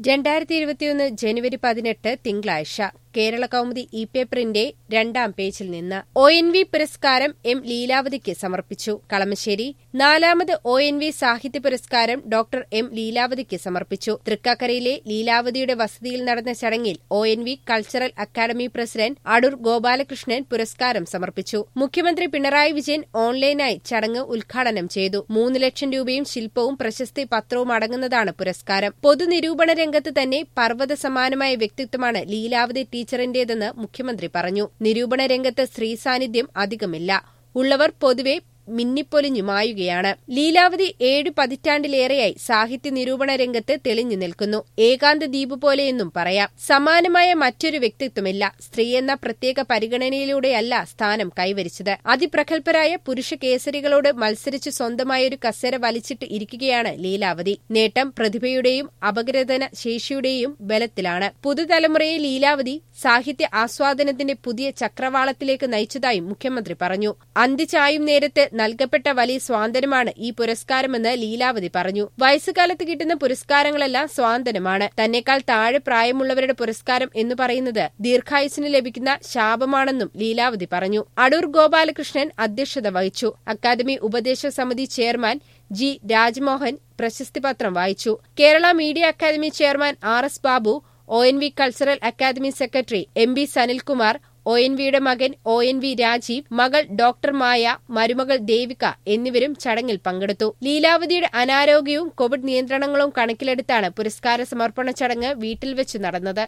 രണ്ടായിരത്തി ഇരുപത്തിയൊന്ന് ജനുവരി പതിനെട്ട് തിങ്കളാഴ്ച കേരള കൗമുദി ഇ പേപ്പറിന്റെ രണ്ടാം പേജിൽ നിന്ന് ഒ എൻ വി പുരസ്കാരം എം ലീലാവതിക്ക് സമർപ്പിച്ചു കളമശ്ശേരി നാലാമത് ഒ എൻ വി സാഹിത്യ പുരസ്കാരം ഡോക്ടർ എം ലീലാവതിക്ക് സമർപ്പിച്ചു തൃക്കാക്കരയിലെ ലീലാവതിയുടെ വസതിയിൽ നടന്ന ചടങ്ങിൽ O N V cultural academy president Adoor Gopalakrishnan പുരസ്കാരം സമർപ്പിച്ചു മുഖ്യമന്ത്രി പിണറായി വിജയൻ ഓൺലൈനായി ചടങ്ങ് ഉദ്ഘാടനം ചെയ്തു മൂന്ന് ലക്ഷം രൂപയും ശില്പവും പ്രശസ്തി പത്രവും അടങ്ങുന്നതാണ് പുരസ്കാരം പൊതുനിരൂപണ രംഗത്ത് തന്നെ പർവ്വത സമാനമായ വ്യക്തിത്വമാണ് ലീലാവതി ടീച്ചറിന്റേതെന്ന് മുഖ്യമന്ത്രി പറഞ്ഞു നിരൂപണ രംഗത്ത് സ്ത്രീ സാന്നിധ്യം അധികമില്ല ഉള്ളവർ പൊതുവെ മിന്നിപ്പൊലിഞ്ഞു മായുകയാണ് ലീലാവതി ഏഴു പതിറ്റാണ്ടിലേറെയായി സാഹിത്യ നിരൂപണ രംഗത്ത് തെളിഞ്ഞു നിൽക്കുന്നു ഏകാന്ത ദ്വീപ് പോലെയെന്നും പറയാം സമാനമായ മറ്റൊരു വ്യക്തിത്വമില്ല സ്ത്രീ എന്ന പ്രത്യേക പരിഗണനയിലൂടെയല്ല സ്ഥാനം കൈവരിച്ചത് അതിപ്രഗത്ഭരായ പുരുഷ കേസരികളോട് മത്സരിച്ച് സ്വന്തമായൊരു കസേര വലിച്ചിട്ട് ഇരിക്കുകയാണ് ലീലാവതി നേട്ടം പ്രതിഭയുടെയും അപഗ്രഥന ശേഷിയുടെയും ബലത്തിലാണ് പുതുതലമുറയെ ലീലാവതി സാഹിത്യ ആസ്വാദനത്തിന്റെ പുതിയ ചക്രവാളത്തിലേക്ക് നയിച്ചതായും മുഖ്യമന്ത്രി പറഞ്ഞു അന്തിചായും നേരത്ത് നൽകപ്പെട്ട വലിയ സ്വാതന്ത്ര്യമാണ് ഈ പുരസ്കാരമെന്ന് ലീലാവതി പറഞ്ഞു വയസ്സുകാലത്ത് കിട്ടുന്ന പുരസ്കാരങ്ങളെല്ലാം സ്വാതന്ത്ര്യമാണ് തന്നെക്കാൾ താഴെ പ്രായമുള്ളവരുടെ പുരസ്കാരം എന്ന് പറയുന്നത് ദീർഘായുസിന് ലഭിക്കുന്ന ശാപമാണെന്നും ലീലാവതി പറഞ്ഞു അടൂർ ഗോപാലകൃഷ്ണൻ അധ്യക്ഷത വഹിച്ചു അക്കാദമി ഉപദേശക സമിതി ചെയർമാൻ ജി രാജ്മോഹൻ പ്രശസ്തിപത്രം വായിച്ചു Kerala media academy chairman R S Babu O N V cultural academy secretary M B Sanilkumar O N വിയുടെ മകൻ ഒ എൻ വി രാജീവ് മകൾ ഡോക്ടർ മായ മരുമകൾ ദേവിക എന്നിവരും ചടങ്ങിൽ പങ്കെടുത്തു ലീലാവതിയുടെ അനാരോഗ്യവും കോവിഡ് നിയന്ത്രണങ്ങളും കണക്കിലെടുത്താണ് പുരസ്കാര സമർപ്പണ ചടങ്ങ് വീട്ടിൽ വെച്ച് നടന്നത്